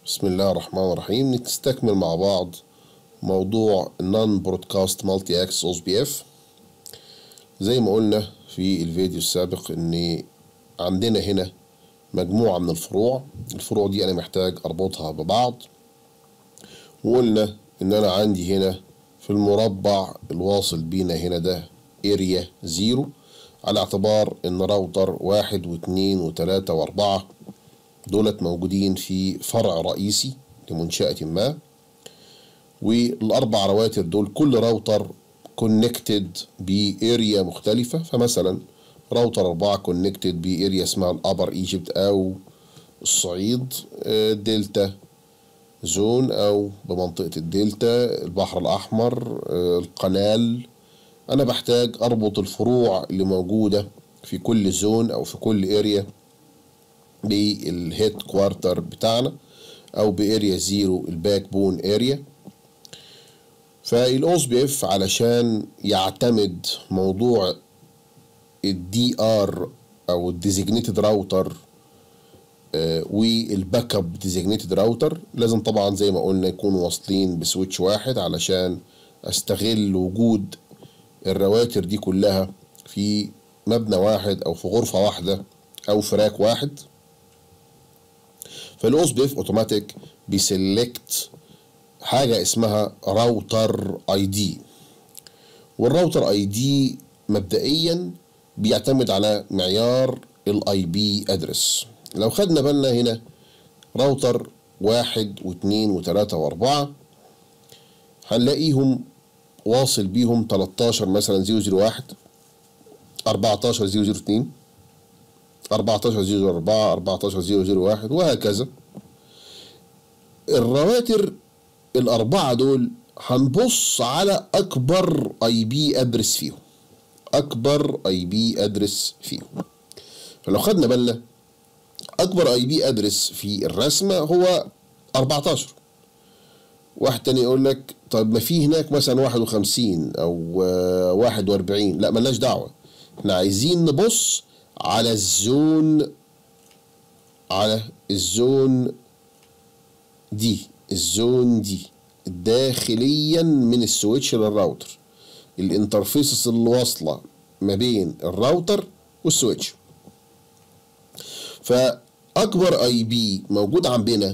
بسم الله الرحمن الرحيم نستكمل مع بعض موضوع النون برودكاست مالتي اكس اوس بي اف زي ما قلنا في الفيديو السابق ان عندنا هنا مجموعة من الفروع الفروع دي انا محتاج اربطها ببعض وقلنا ان انا عندي هنا في المربع الواصل بينا هنا ده اريا زيرو على اعتبار ان راوتر واحد واثنين وثلاثة واربعة دولت موجودين في فرع رئيسي لمنشأة ما والأربع رواتر دول كل راوتر كونكتد باريا مختلفة فمثلا راوتر أربعة كونكتد باريا اسمها الأبر ايجيبت أو الصعيد دلتا زون أو بمنطقة الدلتا البحر الأحمر القنال أنا بحتاج أربط الفروع اللي موجودة في كل زون أو في كل اريا بالهيد كوارتر بتاعنا او باريا زيرو الباك بون اريا فالاوس بي اف علشان يعتمد موضوع الدي ار او الديزيجنيتد راوتر والباك اب ديزيجنيتد راوتر لازم طبعا زي ما قلنا يكونوا واصلين بسويتش واحد علشان استغل وجود الرواتر دي كلها في مبنى واحد او في غرفة واحدة او فراك واحد فالاوس بي اف اوتوماتيك بيسلكت حاجه اسمها راوتر اي دي والراوتر اي دي مبدئيا بيعتمد على معيار الاي بي ادرس لو خدنا بالنا هنا راوتر واحد واثنين وثلاثة واربعة هنلاقيهم واصل بيهم 13 مثلا 001 14 002 14004 14001 وهكذا الرواتر الأربعة دول هنبص على أكبر أي بي أدرس فيهم أكبر أي بي أدرس فيهم فلو خدنا بالنا أكبر أي بي أدرس في الرسمة هو 14 واحد تاني يقول لك طب ما في هناك مثلا 51 أو 41 لا ملناش دعوة احنا عايزين نبص على الزون على الزون دي الزون دي داخليا من السويتش للراوتر الانترفيسز اللي واصله ما بين الراوتر والسويتش فاكبر اي بي موجود عندنا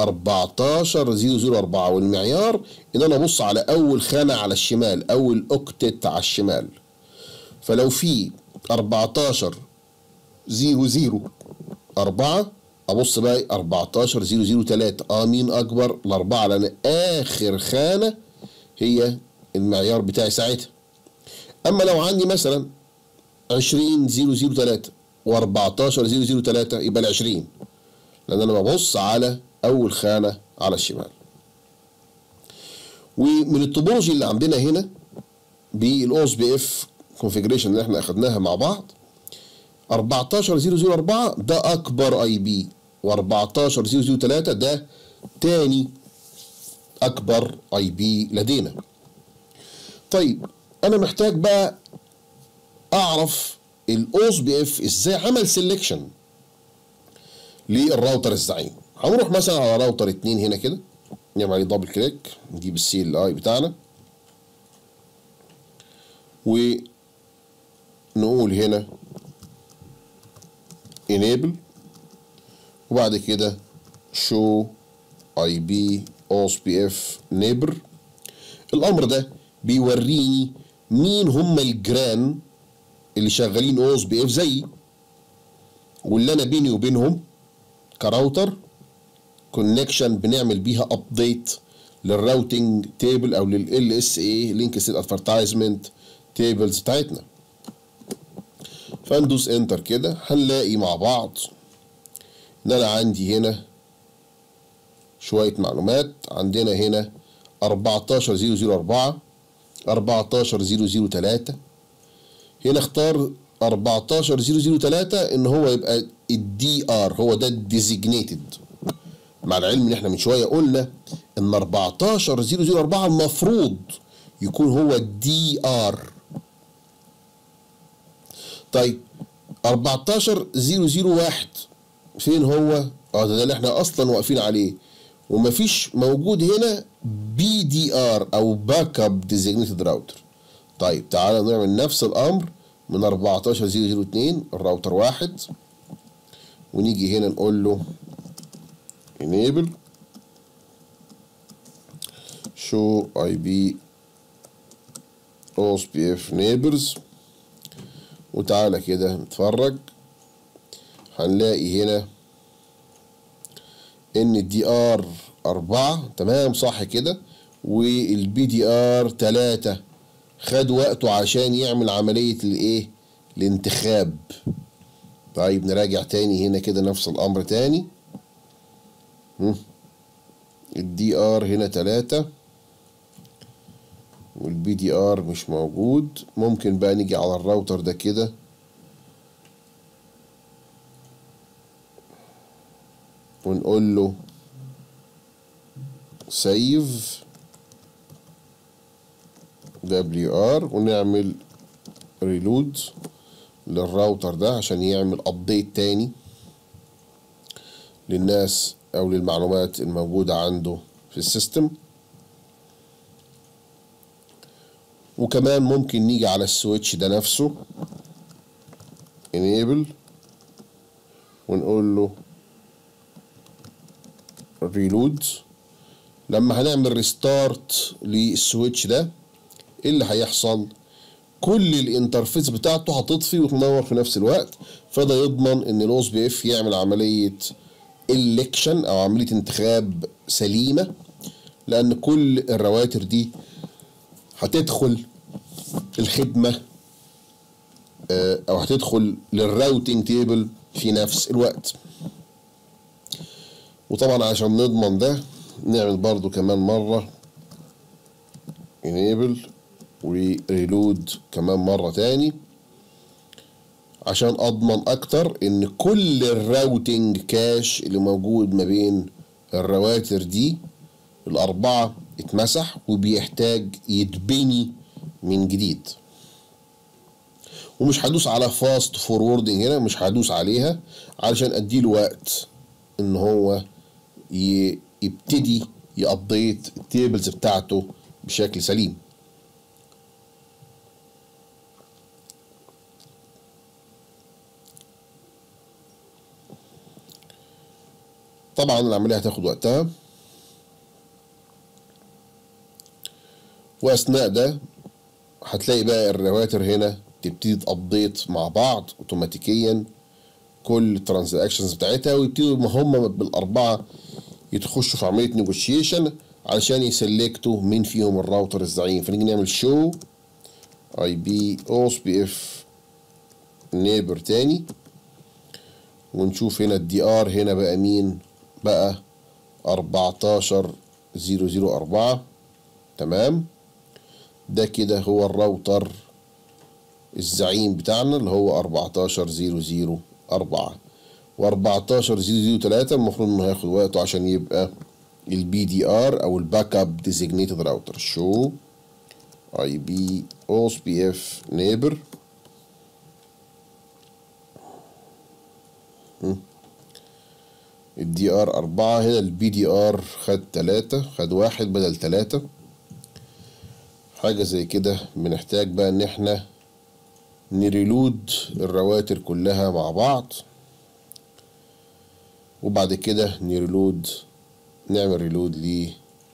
14004 والمعيار ان انا ابص على اول خانه على الشمال اول اوكتت على الشمال فلو في 14 زيرو زيرو أربعة أبص بقى 14 زيرو زيرو تلاتة أه مين أكبر؟ الأربعة لأن آخر خانة هي المعيار بتاعي ساعتها أما لو عندي مثلا 20 زيرو زيرو تلاتة و14 زيرو زيرو تلاتة يبقى ال 20 لأن أنا ببص على أول خانة على الشمال ومن التوبولوجي اللي عندنا هنا بالاوس بي اف كونفيجريشن اللي احنا اخدناها مع بعض 14004 ده اكبر اي بي و14003 ده تاني اكبر اي بي لدينا طيب انا محتاج بقى اعرف الاوس بي اف ازاي عمل سيلكشن للراوتر الزعيم هنروح مثلا على راوتر 2 هنا كده نعمل عليه دبل كليك نجيب السي ال اي بتاعنا ونقول هنا enable وبعد كده show ib ospf neighbor الامر ده بيوريني مين هم الجيران اللي شغالين اوس بي اف زيي واللي انا بيني وبينهم كراوتر كونكشن بنعمل بيها ابديت للراوتنج تيبل او لل اس اي لينك سيت ادفرتايزمنت تيبلز بتاعتنا فندوس انتر كده هنلاقي مع بعض ان انا عندي هنا شوية معلومات عندنا هنا 14004 14003 هنا اختار 14003 ان هو يبقى الدي ار هو ده الديزيجنيتد مع العلم ان احنا من شويه قلنا ان 14004 المفروض يكون هو الدي ار طيب 14001 فين هو؟ اه ده, ده اللي احنا اصلا واقفين عليه ومفيش موجود هنا بي دي ار او باك اب ديزيجنيتد راوتر طيب تعالى نعمل نفس الامر من 14002 الراوتر واحد ونيجي هنا نقول له enable show IP OSPF neighbors وتعالى كده نتفرج هنلاقي هنا ان الدي ار أربعة تمام صح كده والبي دي ار تلاتة خد وقته عشان يعمل عملية الايه الانتخاب طيب نراجع تاني هنا كده نفس الامر تاني الدي ار هنا تلاتة والبي دي ار مش موجود ممكن بقى نيجي على الراوتر ده كده ونقول له سيف دبليو ار ونعمل ريلود للراوتر ده عشان يعمل ابديت تاني للناس او للمعلومات الموجودة عنده في السيستم وكمان ممكن نيجي على السويتش ده نفسه enable ونقول له ريلود لما هنعمل ريستارت للسويتش ده ايه اللي هيحصل كل الانترفيس بتاعته هتطفي وتنور في نفس الوقت فده يضمن ان الاوس بي اف يعمل عمليه الكشن او عمليه انتخاب سليمه لان كل الرواتر دي هتدخل الخدمه او هتدخل للراوتنج تيبل في نفس الوقت وطبعا عشان نضمن ده نعمل برضو كمان مرة enable وريلود كمان مرة تاني عشان اضمن اكتر ان كل الراوتنج كاش اللي موجود ما بين الرواتر دي الاربعة اتمسح وبيحتاج يتبني من جديد ومش هدوس على فاست فوروردنج هنا مش هدوس عليها علشان اديله وقت ان هو يبتدي يابديت التيبلز بتاعته بشكل سليم طبعا العملية هتاخد وقتها واثناء ده هتلاقي بقى الرواتر هنا تبتدي تابديت مع بعض اوتوماتيكيا كل الترانزاكشنز بتاعتها ويبتدوا ما هم بالاربعه يتخشوا في عمليه نيجوشيشن علشان يسلكتوا مين فيهم الراوتر الزعيم فنيجي نعمل شو اي بي اوس بي اف نيبر تاني ونشوف هنا الدي ار هنا بقى مين بقى أربعتاشر زيرو زيرو أربعة تمام ده كده هو الراوتر الزعيم بتاعنا اللي هو أربعتاشر زيرو زيرو أربعة وأربعتاشر زيرو زيرو تلاتة المفروض إنه هياخد وقته عشان يبقى البي دي ار أو الباك اب ديزيجنيتد راوتر شو اي بي اوس بي اف نيبر الدي ار أربعة هنا البي دي ار خد تلاتة خد واحد بدل تلاتة حاجة زي كده بنحتاج بقى إن احنا نريلود الرواتر كلها مع بعض وبعد كده نريلود نعمل ريلود ل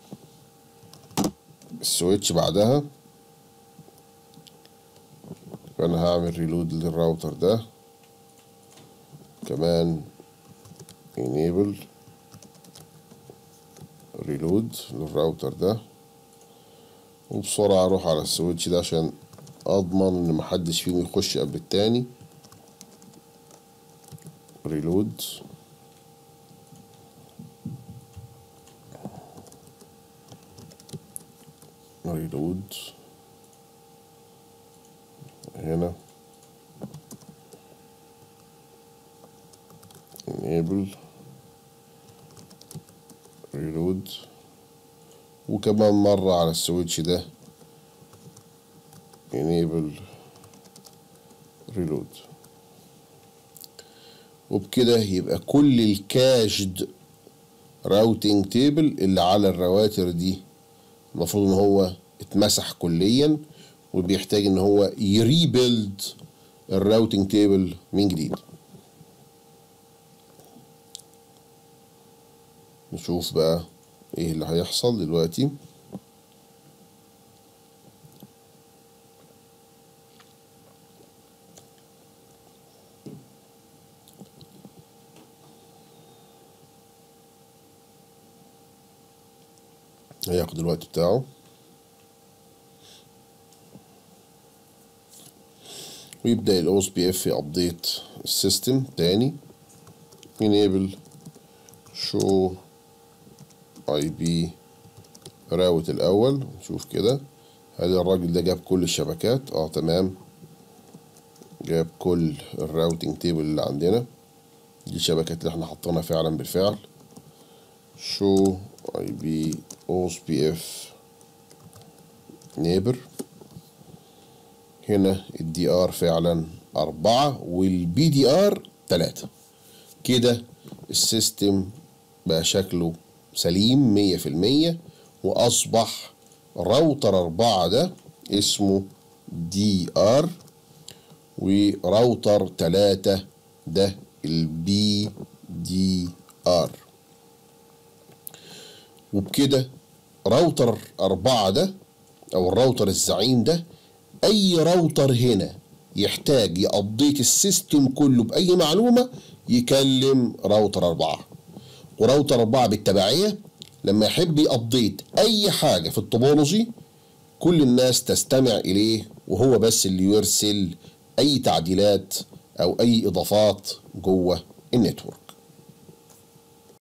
السويتش بعدها فأنا هعمل ريلود للراوتر ده كمان enable reload للراوتر ده وبسرعة اروح على السويتش ده عشان اضمن ان محدش فيهم يخش قبل التاني ريلود ريلود هنا enable reload وكمان مرة على السويتش ده enable reload وبكده يبقى كل الكاشد راوتنج تيبل اللي على الرواتر دي المفروض ان هو اتمسح كليا وبيحتاج ان هو يريبيلد الراوتنج تيبل من جديد نشوف بقى ايه اللي هيحصل دلوقتي هياخد الوقت بتاعه ويبدأ ال OSPF يابديت السيستم تاني enable show IP راوت الأول نشوف كده هل الراجل ده جاب كل الشبكات اه تمام جاب كل الراوتنج تيبل اللي عندنا دي الشبكات اللي احنا حطيناها فعلا بالفعل show IP OSPF neighbor هنا الدي ار فعلا أربعة والبي دي ار تلاتة كده السيستم بقى شكله سليم مية في المية وأصبح راوتر أربعة ده اسمه دي ار وراوتر تلاتة ده البي دي ار وبكده راوتر أربعة ده أو الراوتر الزعيم ده أي راوتر هنا يحتاج يأبديت السيستم كله بأي معلومة يكلم راوتر أربعة وراوتر أربعة بالتبعية لما يحب يأبديت أي حاجة في الطوبولوجي كل الناس تستمع إليه وهو بس اللي يرسل أي تعديلات أو أي إضافات جوه النتورك